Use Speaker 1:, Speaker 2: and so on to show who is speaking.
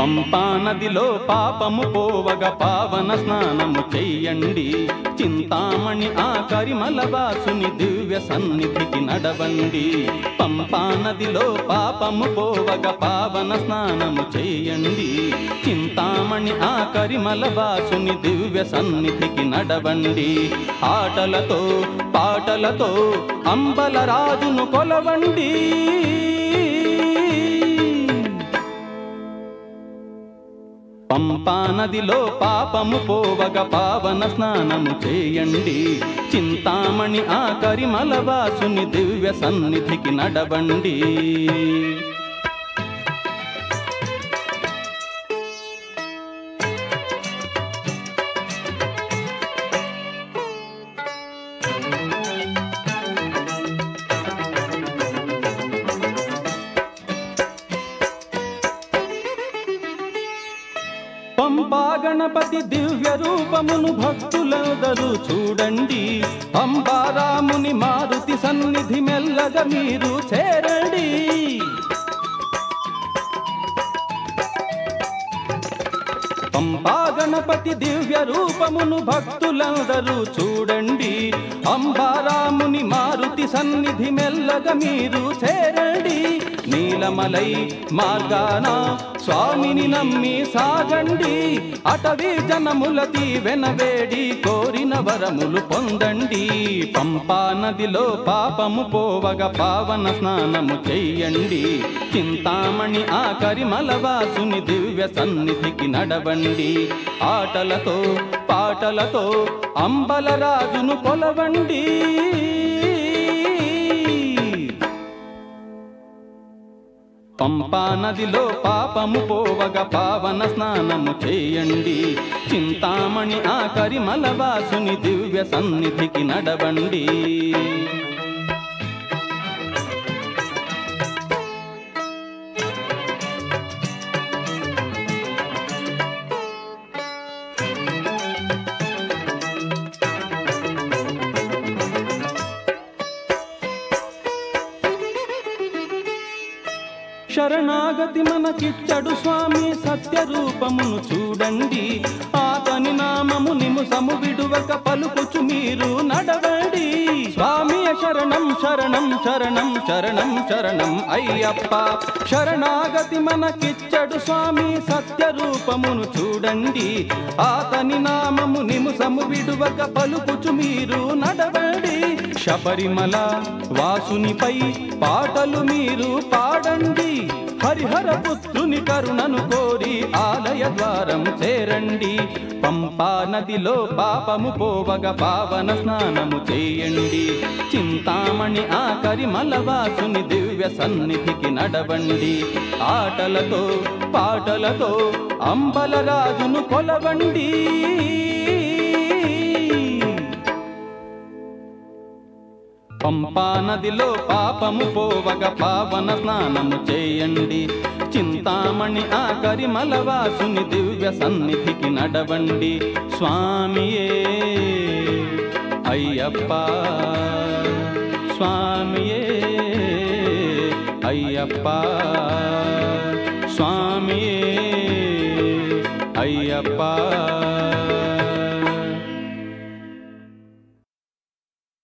Speaker 1: పంపా నదిలో పాపము పోవగ పావన స్నానము చెయ్యండి చింతామణి ఆ కరిమల వాసుని దివ్య సన్నిధికి నడవండి పంపా నదిలో పాపము పోవగ పావన స్నానము చెయ్యండి చింతామణి ఆ కరిమల వాసుని దివ్య సన్నిధికి నడవండి ఆటలతో పాటలతో అంబల రాజును కొలవండి పంపా నదిలో పాపము పోవగ పావన స్నానము చేయండి చింతామణి ఆ కరిమల వాసుని దివ్య సన్నిధికి నడవండి పంపా గణపతి దివ్య రూపమును భక్తులందరూ చూడండి అంబారాముని మారుతి సన్నిధి మెల్లగా మీరు చేరండి పంపా గణపతి దివ్య రూపమును భక్తులందరూ చూడండి అంబారాముని మారుతి సన్నిధి మెల్లగా మీరు చేరండి నీలమలై మార్గాన స్వామిని నమ్మి సాగండి అటవీ జనముల దీవెనవేడి కోరిన వరములు పొందండి పంపా నదిలో పాపము పోవగ పావన స్నానము చెయ్యండి చింతామణి ఆ కరిమల వాసుని దివ్య సన్నిధికి నడవండి ఆటలతో పాటలతో అంబల రాజును కొలవండి పంపా నదిలో పాపము పోవగ పావన స్నానము చేయండి చింతామణి ఆ కరిమల వాసుని దివ్య సన్నిధికి నడవండి శరణాగతి మనకిచ్చడు స్వామి సత్య రూపమును చూడండి ఆతని నామము నిముసము విడువక పలుకుచు మీరు నడవండి స్వామియ శరణం శరణం శరణం శరణం శరణం అయ్యప్ప శరణాగతి మనకిచ్చడు స్వామి సత్య రూపమును చూడండి ఆతని నామము నిముసము విడువక పలుకుచు మీరు నడవండి శబరిమల వాసునిపై పాటలు మీరు పాడండి హరిహర పుత్రుని కరుణను కోరి ఆలయ ద్వారం చేరండి పంపా నదిలో పాపము పోవగ పావన స్నానము చేయండి చింతామణి ఆ కరిమల వాసుని దివ్య సన్నిధికి నడవండి ఆటలతో పాటలతో అంబల రాజును కొలవండి పంపా నదిలో పాపము పోవగ పావన స్నానము చేయండి చింతామణి ఆ కరిమల వాసుని దివ్య సన్నిధికి నడవండి స్వామియే అయ్యప్ప స్వామియే అయ్యప్ప స్వామియే అయ్యప్ప